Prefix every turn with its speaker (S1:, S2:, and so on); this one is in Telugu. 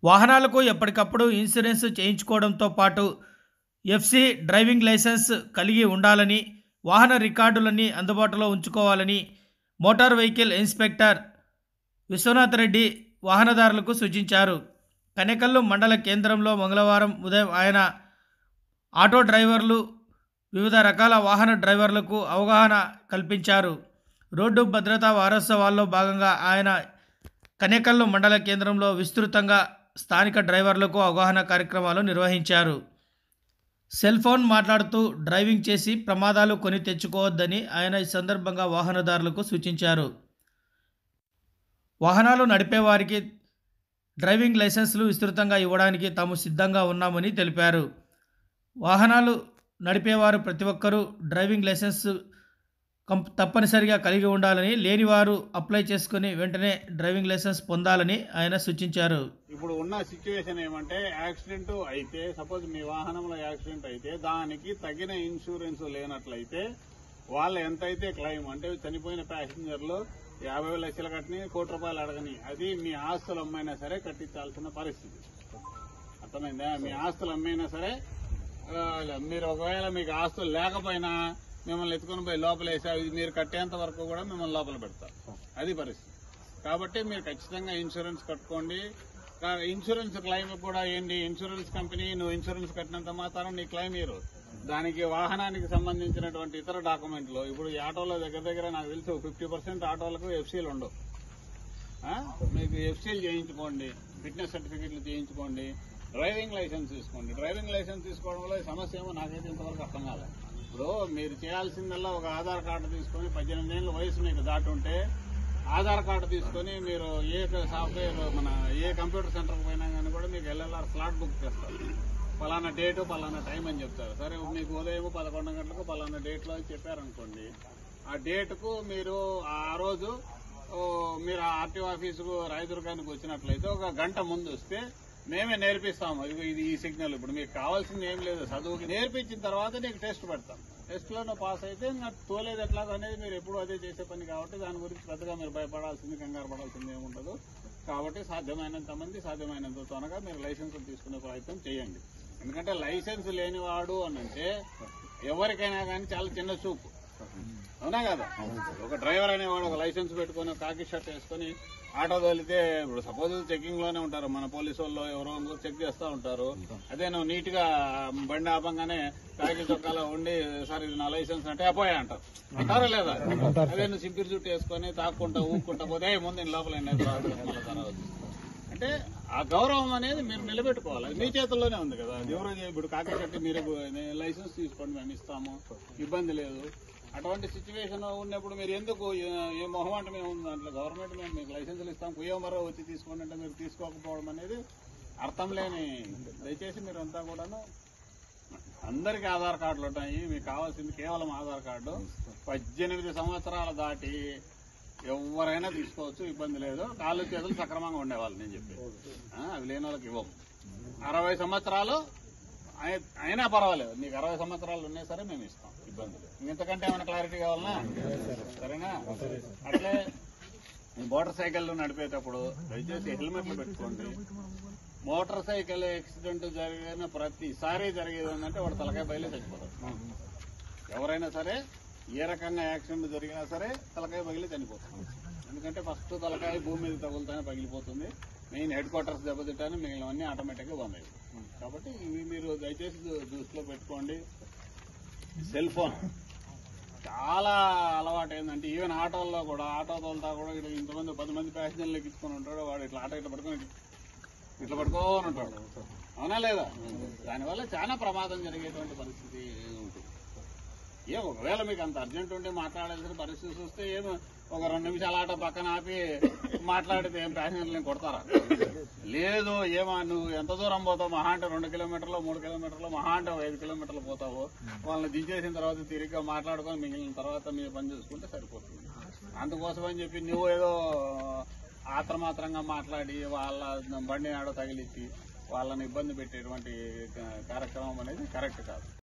S1: వాహనాలకు ఎప్పటికప్పుడు ఇన్సూరెన్స్ చేయించుకోవడంతో పాటు ఎఫ్సి డ్రైవింగ్ లైసెన్స్ కలిగి ఉండాలని వాహన రికార్డులన్నీ అందుబాటులో ఉంచుకోవాలని motor vehicle inspector Viswanath Reddy వాహనదారులకు సూచించారు కనెకల్లు మండల కేంద్రంలో మంగళవారం ఉదయం ఆయన ఆటో డ్రైవర్లు వివిధ రకాల వాహన డ్రైవర్లకు అవగాహన కల్పించారు రోడ్డు భద్రతా వారోత్సవాల్లో భాగంగా ఆయన కనేకల్లు మండల కేంద్రంలో విస్తృతంగా స్థానిక డ్రైవర్లకు అవగాహన కార్యక్రమాలు నిర్వహించారు సెల్ ఫోన్ మాట్లాడుతూ డ్రైవింగ్ చేసి ప్రమాదాలు కొని తెచ్చుకోవద్దని ఆయన ఈ సందర్భంగా వాహనదారులకు సూచించారు వాహనాలు నడిపే వారికి డ్రైవింగ్ లైసెన్సులు విస్తృతంగా ఇవ్వడానికి తాము సిద్ధంగా ఉన్నామని తెలిపారు వాహనాలు నడిపేవారు ప్రతి ఒక్కరూ డ్రైవింగ్ లైసెన్స్ కంప్ తప్పనిసరిగా కలిగి ఉండాలని లేనివారు అప్లై చేసుకుని వెంటనే డ్రైవింగ్ లైసెన్స్ పొందాలని ఆయన సూచించారు
S2: ఇప్పుడు ఉన్న సిచ్యువేషన్ ఏమంటే యాక్సిడెంట్ అయితే సపోజ్ మీ వాహనంలో యాక్సిడెంట్ అయితే దానికి తగిన ఇన్సూరెన్స్ లేనట్లయితే వాళ్ళు ఎంతైతే క్లెయిమ్ అంటే చనిపోయిన ప్యాసింజర్లు యాభై వేల లక్షలు కట్టని కోటి రూపాయలు అడగని అది మీ ఆస్తులు అమ్మైనా సరే కట్టించాల్సిన పరిస్థితి అర్థమైందా మీ ఆస్తులు అమ్మైనా సరే ఆ, మీరు ఒకవేళ మీకు ఆస్తులు లేకపోయినా మిమ్మల్ని ఎత్తుకుని పోయి లోపల వేసి అవి మీరు కట్టేంత వరకు కూడా మిమ్మల్ని లోపల పెడతారు అది పరిస్థితి కాబట్టి మీరు ఖచ్చితంగా ఇన్సూరెన్స్ కట్టుకోండి కా- ఇన్సూరెన్స్ క్లెయిమ్ కూడా ఏంటి ఇన్సూరెన్స్ కంపెనీ నువ్వు ఇన్సూరెన్స్ కట్టినంత మాత్రం నీ క్లెయిమ్ ఇరు దానికి వాహనానికి సంబంధించినటువంటి ఇతర డాక్యుమెంట్లు ఇప్పుడు ఈ ఆటోలో దగ్గర దగ్గర నాకు తెలుసు ఫిఫ్టీ పర్సెంట్ ఆటోలకు ఎఫ్సీలు ఉండవు ఆ? మీకు ఎఫ్సీలు చేయించుకోండి ఫిట్నెస్ సర్టిఫికెట్లు చేయించుకోండి డ్రైవింగ్ లైసెన్స్ తీసుకోండి డ్రైవింగ్ లైసెన్స్ తీసుకోవడంలో ఈ సమస్య ఏమో నాకైతే ఇంతవరకు అర్థం కాలేదు ఇప్పుడు మీరు చేయాల్సిందల్లా ఒక ఆధార్ కార్డు తీసుకొని పద్దెనిమిది ఏళ్ళ వయసు మీకు దాటి ఉంటే ఆధార్ కార్డు తీసుకొని మీరు ఏ సాఫ్ట్వేర్ మన ఏ కంప్యూటర్ సెంటర్కి పోయినా కానీ కూడా మీకు ఎల్ఎల్ఆర్ స్లాట్ బుక్ చేస్తారు పలానా డేటు పలానా టైం అని చెప్తారు సరే మీకు ఉదయం పదకొండు గంటలకు పలానా డేట్లో చెప్పారనుకోండి ఆ డేటుకు మీరు ఆ రోజు ఓ, మీరు ఆర్టీఓ ఆఫీసుకు రాయదుర్గానికి వచ్చినట్లయితే ఒక గంట ముందు వస్తే మేమే నేర్పిస్తాము ఇది ఇది ఈ సిగ్నల్ ఇప్పుడు మీకు కావాల్సింది ఏం లేదు చదువుకి నేర్పించిన తర్వాత నీకు టెస్ట్ పెడతాం టెస్ట్ లో నువ్వు పాస్ అయితే నాకు తోలేదు ఎట్లా అనేది మీరు ఎప్పుడు అదే చేసే పని కాబట్టి దాని గురించి పెద్దగా మీరు భయపడాల్సింది కంగారు పడాల్సింది ఏముండదు కాబట్టి సాధ్యమైనంత మంది సాధ్యమైనంత త్వరగా మీరు లైసెన్స్ తీసుకునే ప్రయత్నం చేయండి ఎందుకంటే లైసెన్స్ లేనివాడు అని అంటే ఎవరికైనా కానీ చాలా చిన్న చూపు అవునా కదా ఒక డ్రైవర్ అనేవాడు ఒక లైసెన్స్ పెట్టుకొని ఒక కాకి షర్ట్ వేసుకొని ఆటో తోలితే ఇప్పుడు సపోజ్ చెకింగ్ లోనే ఉంటారు మన పోలీసు వాళ్ళు ఎవరో చెక్ చేస్తూ ఉంటారు అదే నువ్వు నీట్ గా బండి ఆపంగానే కాకి చొక్కాలో ఉండి సార్ ఇది నా లైసెన్స్ అంటే అపోయా అంటారు అంటారా లేదా అదే నువ్వు సింపిరి చుట్టూ వేసుకొని తాక్కుంటా ఊక్కుంటా పోతే "ఏయ్, ముందు నేను లోపల ఎండ మళ్ళీ తర్వాత అంటే ఆ గౌరవం అనేది మీరు నిలబెట్టుకోవాలి అది మీ చేతుల్లోనే ఉంది కదా అది ఎవరో చే- ఇప్పుడు కాకి కట్టి మీరే గు- నే- లైసెన్స్ తీసుకోండి మేము ఇస్తాము ఇబ్బంది లేదు అటువంటి సిచ్యువేషన్ ఉన్నప్పుడు మీరు ఎందుకు ఏ- ఏ మొహమాటం ఏముంది దాంట్లో గవర్నమెంట్ మేము మీకు లైసెన్సులు ఇస్తాం కుయ్యమరో వచ్చి తీసుకోండి అంటే మీరు తీసుకోకపోవడం అనేది అర్థం లేని దయచేసి మీరు అంతా కూడాను అందరికీ ఆధార్ కార్డులు ఉంటాయి మీకు కావాల్సింది కేవలం ఆధార్ కార్డు పద్దెనిమిది సంవత్సరాలు దాటి ఎవరైనా తీసుకోవచ్చు ఇబ్బంది లేదు కాళ్ళు చేతులు సక్రమంగా ఉండేవాళ్ళు నేను చెప్పి అవి లేని వాళ్ళకి ఇవ్వం అరవై సంవత్సరాలు అయి- అయినా పర్వాలేదు నీకు అరవై సంవత్సరాలు ఉన్నాయి సరే మేము ఇస్తాం ఇబ్బంది లేదు ఇంతకంటే ఏమైనా క్లారిటీ కావాలనా సరేనా అట్లే ఈ మోటార్ సైకిల్ నడిపేటప్పుడు దయచేసి హెల్మెట్లు పెట్టుకోండి మోటార్ సైకిల్ యాక్సిడెంట్ జరిగిన ప్రతిసారి జరిగేది ఏంటంటే వాడు తలకాయ బయలు చచ్చిపోతాడు ఎవరైనా సరే ఏ రకంగా యాక్సిడెంట్ జరిగినా సరే తలకాయ పగిలి చనిపోతుంది ఎందుకంటే ఫస్ట్ తలకాయ భూమి మీద తగులుతానే పగిలిపోతుంది మెయిన్ హెడ్ క్వార్టర్స్ దెబ్బతింటానే మిగిలినవన్నీ ఆటోమేటిక్గా బంద్ అయిపోతాయి కాబట్టి ఇవి మీరు దయచేసి దృ- దృష్టిలో పెట్టుకోండి సెల్ ఫోన్ చాలా అలవాటు ఏంటంటే ఈవెన్ ఆటోల్లో కూడా ఆటో తోలుతా కూడా ఇట్లా ఇంతమంది పది మంది ప్యాసింజర్లు ఎక్కించుకొని ఉంటాడు వాడు ఇట్లా ఆటో ఇట్లా పట్టుకొని ఇట్లా పట్టుకొని ఉంటాడు అవునా లేదా దానివల్ల చాలా ప్రమాదం జరిగేటువంటి పరిస్థితి ఉంటుంది ఏ ఒకవేళ మీకు అంత అర్జెంట్ ఉండి మాట్లాడాల్సిన పరిస్థితి వస్తే ఏం ఒక రెండు నిమిషాల ఆటో పక్కన ఆపి మాట్లాడితే ఏం ప్యాసింజర్లు కొడతారా లేదు ఏమా నువ్వు ఎంత దూరం పోతావు మహా అంటే రెండు కిలోమీటర్లు మూడు కిలోమీటర్లు మహా అంటే ఒక ఐదు కిలోమీటర్లు పోతావు వాళ్ళని దించేసిన తర్వాత తిరిగి మాట్లాడుకొని మిగిలిన తర్వాత మీ పని చూసుకుంటే సరిపోతుంది అందుకోసం అని చెప్పి నువ్వు ఏదో ఆత్రమాత్రంగా మాట్లాడి వాళ్ళ బండి ఆడో తగిలిచ్చి వాళ్ళని ఇబ్బంది పెట్టేటువంటి కార్యక్రమం అనేది కరెక్ట్ కాదు